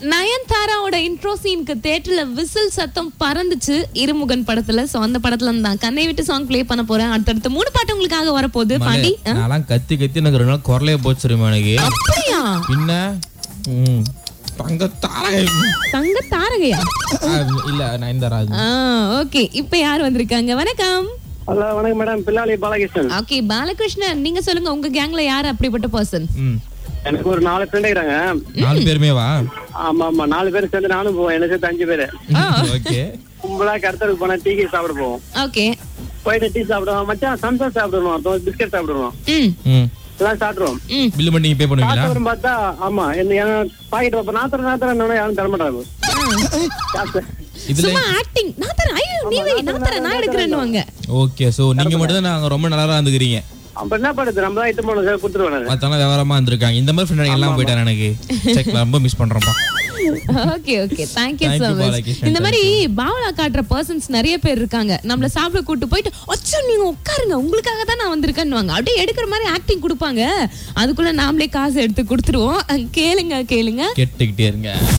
நயன்தாராவோட intro சீனுக்கு தேட்டர்ல whistle சத்தம் பறந்துச்சு இருமுகன் படத்துல சோ அந்த படத்துல இருந்து தான் கண்ணை விட்டு சாங் ப்ளே பண்ண போறேன் அடுத்தடுத்து மூணு பாட்டு உங்களுக்காக வரப்போகுது பாண்டி ஆ? நான்லாம் கத்தி கத்தி எனக்கு ரெண்டு நாள் குரலே போச்சிருமா எனக்கு அப்படியா பின்ன ம், தங்க தாரகை தங்க தாரகையா ஆ, இல்ல நயன்தாரா அது. ஓகே இப்ப யார் வந்திருக்காங்க வணக்கம் ஹலோ வணக்கம் மேடம் பில்லாளி பாலகிருஷ்ணன் ஓகே பாலகிருஷ்ணன் நீங்க சொல்லுங்க உங்க கேங்ல யார் அப்படிப்பட்ட பர்சன் ம் எனக்கு ஒரு நாலு ஃப்ரெண்ட் இருக்கிறாங்க நாலு பேருமே வா ஆமா ஆமா நாலு பேர் சேர்ந்து நானும் போவோம் என்ன சேர்த்து அஞ்சு பேரு ஓகே கும்பலா கடத்தலுக்கு போனா டீ சாப்பிட போவோம் ஓகே போயிட்டு டீ சாப்பிடுவோம் மச்சான் சம்சா சாப்பிடுவோம் அப்புறம் பிஸ்கட் சாப்பிடுவோம் ம் ம் எல்லாம் சாப்பிடுவோம் ம் பில்லு பண்ணி பே பண்ணுவீங்களா சாப்பிடும் பார்த்தா ஆமா என்ன பாக்கெட் வைப்ப நாத்திர நாத்திர யாரும் தர மாட்டாங்க காசு. இதுல சும்மா ஆக்டிங் நான் தரேன் ஐயோ நீ வை நான் தரேன் நான் எடுக்கிறேன்னு ஓகே சோ நீங்க மட்டும் தான் நாங்க ரொம்ப நல்லா இருந்துக்கிறீங்க அப்ப என்ன பண்ணுது நம்ம தான் இட்டு போன கொடுத்துருவேன் நானு. மத்தவங்க விவரமா இருந்திருக்காங்க இந்த மாதிரி ஃப்ரெண்ட் எல்லாம் போயிட்டாரு எனக்கு செக் ரொம்ப மிஸ் பண்றோம்ப்பா okay okay thank you Thank so you, much பாலகிருஷ்ணன். இந்த மாதிரி பாவலா காட்டுற பர்சன்ஸ் நிறைய பேர் இருக்காங்க நம்மள சாப்பிட கூட்டு போயிட்டு அச்சோ நீங்க உட்காருங்க உங்களுக்காக தான் நான் வந்திருக்கேன்னு அப்படியே எடுக்கிற மாதிரி ஆக்டிங் கொடுப்பாங்க அதுக்குள்ள நாமளே காசு எடுத்து கொடுத்துருவோம் கேளுங்க கேளுங்க கேட்டுக்கிட்டே இருங்க